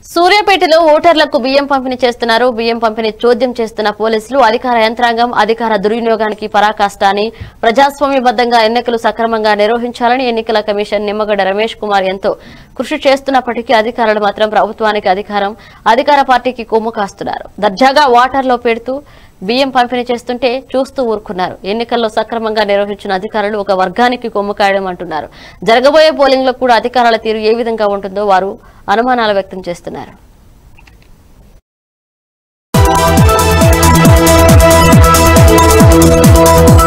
సూర్యాపేటలో ఓటర్లకు బియ్యం పంపిణీ చేస్తున్నారు బియ్యం పంపిణీ చోద్యం చేస్తున్న పోలీసులు అధికార యంత్రాంగం అధికార దుర్వినియోగానికి పరాకాష్ట అని ప్రజాస్వామ్యబద్దంగా ఎన్నికలు సక్రమంగా నిర్వహించాలని ఎన్నికల కమిషన్ నిమ్మగడ్డ రమేష్ కుమార్ ఎంతో కృషి చేస్తున్నప్పటికీ అధికారులు మాత్రం ప్రభుత్వానికి అధికారం అధికార పార్టీకి కొమ్ము కాస్తున్నారు దర్జాగా వాటర్లో పెడుతూ బియ్యం పంపిణీ చేస్తుంటే చూస్తూ ఊరుకున్నారు ఎన్నికల్లో సక్రమంగా నిర్వహించిన అధికారులు ఒక వర్గానికి కొమ్ము కాయడం అంటున్నారు జరగబోయే పోలింగ్ లో కూడా అధికారుల తీరు ఏ విధంగా ఉంటుందో వారు అనుమానాలు వ్యక్తం చేస్తున్నారు Thank